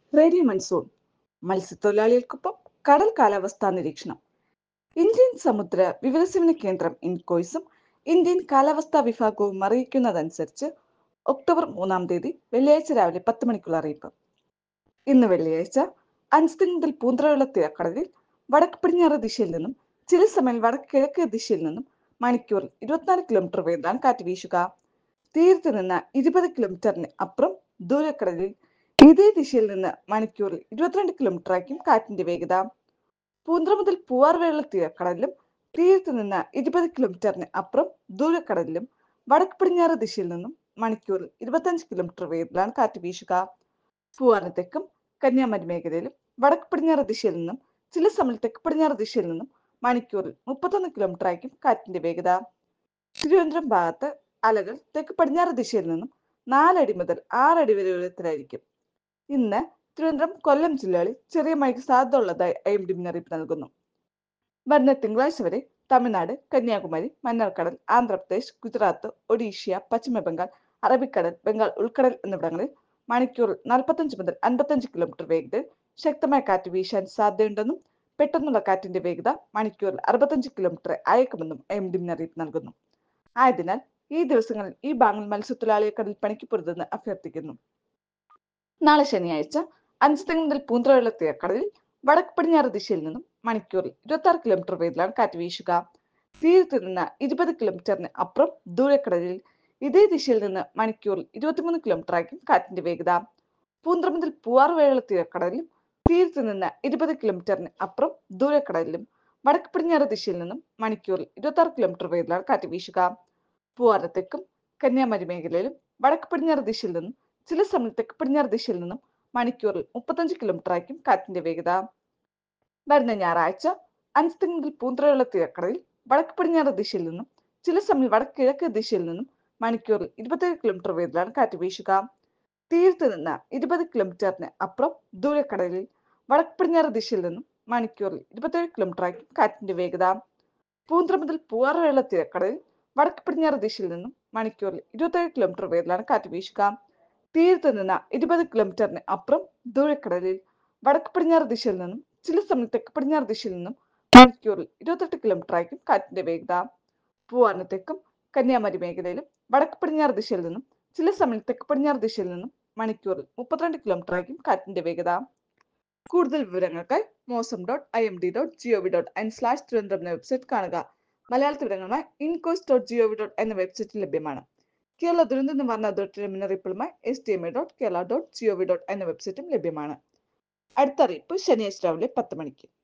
radio monsoon മത്സ്യത്തൊഴിലാളികൾക്കൊപ്പം കടൽ കാലാവസ്ഥാ നിരീക്ഷണം ഇന്ത്യൻ സമുദ്ര വിവരസേവന കേന്ദ്രം ഇൻകോയ്സും ഇന്ത്യൻ കാലാവസ്ഥാ വിഭാഗവും അറിയിക്കുന്നതനുസരിച്ച് ഒക്ടോബർ മൂന്നാം തീയതി വെള്ളിയാഴ്ച രാവിലെ പത്ത് മണിക്കുള്ള അറിയിപ്പ് ഇന്ന് വെള്ളിയാഴ്ച അഞ്ച് മുതൽ പൂന്തറയുള്ള തീരക്കടലിൽ വടക്ക് പടിഞ്ഞാറ് ദിശയിൽ നിന്നും ചില സമയം വടക്ക് കിഴക്ക് ദിശയിൽ നിന്നും മണിക്കൂറിൽ ഇരുപത്തിനാല് കിലോമീറ്റർ വേഗത്തിലാണ് കാറ്റ് വീശുക തീരത്ത് നിന്ന് ഇരുപത് കിലോമീറ്ററിന് അപ്പുറം ദൂരക്കടലിൽ ഇതേ ദിശയിൽ നിന്ന് മണിക്കൂറിൽ ഇരുപത്തിരണ്ട് കിലോമീറ്റർ ആയിരിക്കും കാറ്റിന്റെ വേഗത പൂന്തറ മുതൽ പൂവാർ വരെയുള്ള തീരക്കടലിലും തീരത്ത് നിന്ന് ഇരുപത് കിലോമീറ്ററിന് അപ്പുറം ദൂരക്കടലിലും വടക്ക് പടിഞ്ഞാറ് ദിശയിൽ നിന്നും മണിക്കൂറിൽ ഇരുപത്തഞ്ച് കിലോമീറ്റർ വേഗത്തിലാണ് കാറ്റ് വീശുക പൂവാറിന് തെക്കും കന്യാകുമാരി മേഖലയിലും വടക്ക് പടിഞ്ഞാറ് ദിശയിൽ നിന്നും ചില സമയം തെക്ക് പടിഞ്ഞാറ് ദിശയിൽ നിന്നും മണിക്കൂറിൽ മുപ്പത്തൊന്ന് കിലോമീറ്റർ ആയിരിക്കും കാറ്റിന്റെ വേഗത തിരുവനന്തപുരം ഭാഗത്ത് അലകൾ തെക്ക് പടിഞ്ഞാറ് ദിശയിൽ നിന്നും നാലടി മുതൽ ആറടി വരെ ഉയരത്തിലായിരിക്കും ഇന്ന് തിരുവനന്തപുരം കൊല്ലം ജില്ലകളിൽ ചെറിയ മഴയ്ക്ക് സാധ്യത ഉള്ളതായി ഐ എം ഡി മുന്നറിയിപ്പ് നൽകുന്നു വരുന്ന തിങ്കളാഴ്ച വരെ തമിഴ്നാട് കന്യാകുമാരി മന്നാർക്കടൽ ആന്ധ്രാപ്രദേശ് ഗുജറാത്ത് ഒഡീഷ്യ പശ്ചിമ ബംഗാൾ അറബിക്കടൽ ബംഗാൾ ഉൾക്കടൽ എന്നിവിടങ്ങളിൽ മണിക്കൂറിൽ നാൽപ്പത്തഞ്ച് മുതൽ അൻപത്തഞ്ച് കിലോമീറ്റർ വേഗതയിൽ ശക്തമായ കാറ്റ് വീശാൻ സാധ്യതയുണ്ടെന്നും പെട്ടെന്നുള്ള കാറ്റിന്റെ വേഗത മണിക്കൂറിൽ അറുപത്തഞ്ച് കിലോമീറ്റർ അയക്കുമെന്നും എം ഡി മുന്നറിയിപ്പ് നൽകുന്നു ആയതിനാൽ ഈ ദിവസങ്ങളിൽ ഈ ഭാഗങ്ങൾ മത്സ്യത്തൊഴിലാളിയെ കടൽ പണിക്ക് പൊരുതെന്ന് അഭ്യർത്ഥിക്കുന്നു നാളെ ശനിയാഴ്ച അഞ്ചുതെങ്ങ് മുതൽ പൂന്തറയുള്ള തീരക്കടലിൽ വടക്ക് പടിഞ്ഞാറ് ദിശയിൽ നിന്നും മണിക്കൂറിൽ ഇരുപത്തി ആറ് കിലോമീറ്റർ വേഗത്തിലാണ് കാറ്റ് വീശുക തീരത്ത് നിന്ന് ഇരുപത് കിലോമീറ്ററിന് അപ്പുറം ദൂരക്കടലിൽ ഇതേ ദിശയിൽ നിന്ന് മണിക്കൂറിൽ ഇരുപത്തിമൂന്ന് കിലോമീറ്റർ ആയിരിക്കും കാറ്റിന്റെ വേഗത പൂന്തറ മുതൽ പൂവാർ വരെയുള്ള തീരക്കടലിലും തീരത്ത് നിന്ന് ഇരുപത് കിലോമീറ്ററിന് അപ്പുറം ദൂരക്കടലിലും വടക്ക് പടിഞ്ഞാറ് ദിശയിൽ നിന്നും മണിക്കൂറിൽ ഇരുപത്തി ആറ് കിലോമീറ്റർ വേഗത്തിലാണ് കാറ്റ് വീശുക പൂവാറ് തെക്കും കന്യാകുമാരി മേഖലയിലും വടക്ക് പടിഞ്ഞാറ് ദിശയിൽ നിന്നും ചില സമയം തെക്ക് പടിഞ്ഞാറ് ദിശയിൽ നിന്നും മണിക്കൂറിൽ മുപ്പത്തഞ്ച് കിലോമീറ്റർ ആയിരിക്കും കാറ്റിന്റെ വേഗത വരുന്ന ഞായറാഴ്ച അഞ്ച് മുതൽ പൂന്തറയുള്ള തീരക്കടലിൽ വടക്ക് പടിഞ്ഞാറ് ദിശയിൽ നിന്നും ചില സമയം വടക്ക് കിഴക്ക് ദിശയിൽ നിന്നും മണിക്കൂറിൽ ഇരുപത്തേഴ് കിലോമീറ്റർ വേഗത്തിലാണ് കാറ്റ് വീശുക തീരത്ത് നിന്ന് ഇരുപത് കിലോമീറ്ററിന് അപ്പുറം ദൂരക്കടലിൽ വടക്ക് പടിഞ്ഞാറ് ദിശയിൽ നിന്നും മണിക്കൂറിൽ ഇരുപത്തേഴ് കിലോമീറ്റർ ആയിരിക്കും കാറ്റിന്റെ വേഗത പൂന്തറ മുതൽ പൂവാർ വരെയുള്ള തീരക്കടലിൽ വടക്ക് പടിഞ്ഞാറ് ദിശയിൽ നിന്നും മണിക്കൂറിൽ ഇരുപത്തേഴ് കിലോമീറ്റർ വേഗത്തിലാണ് കാറ്റ് വീശുക തീരത്ത് നിന്ന് ഇരുപത് കിലോമീറ്ററിന് അപ്പുറം ദൂരക്കടലിൽ വടക്ക് പടിഞ്ഞാറ് ദിശയിൽ നിന്നും ചില സമയം തെക്ക് പടിഞ്ഞാറ് ദിശയിൽ നിന്നും മണിക്കൂറിൽ ഇരുപത്തെട്ട് കിലോമീറ്റർ ആയിരിക്കും കാറ്റിന്റെ വേഗത പൂവാറിന് തെക്കും കന്യാകുമാരി മേഖലയിലും വടക്ക് പടിഞ്ഞാറ് ദിശയിൽ നിന്നും ചില സമയം തെക്ക് പടിഞ്ഞാറ് ദിശയിൽ നിന്നും മണിക്കൂറിൽ മുപ്പത്തിരണ്ട് കിലോമീറ്റർ ആയിരിക്കും കാറ്റിന്റെ വേഗത കൂടുതൽ വിവരങ്ങൾക്കായി mausam dot I M D dot gov dot in slash Thiruvananthapuram എന്ന വെബ്സൈറ്റ് കാണുക മലയാളത്തിൽ വിവരങ്ങളുമായി ഇൻകോസ് ഡോട്ട് ജിഒവി ഡോട്ട് എന്ന വെബ്സൈറ്റിൽ ലഭ്യമാണ് കേരള ദുരന്ത നിവാരണ അതോറിറ്റിയുടെ മുന്നറിയിപ്പുകളുമായി S T M A dot Kerala dot gov dot എന്ന വെബ്സൈറ്റും ലഭ്യമാണ് അടുത്ത അറിയിപ്പ് ശനിയാഴ്ച രാവിലെ പത്ത് മണിക്ക്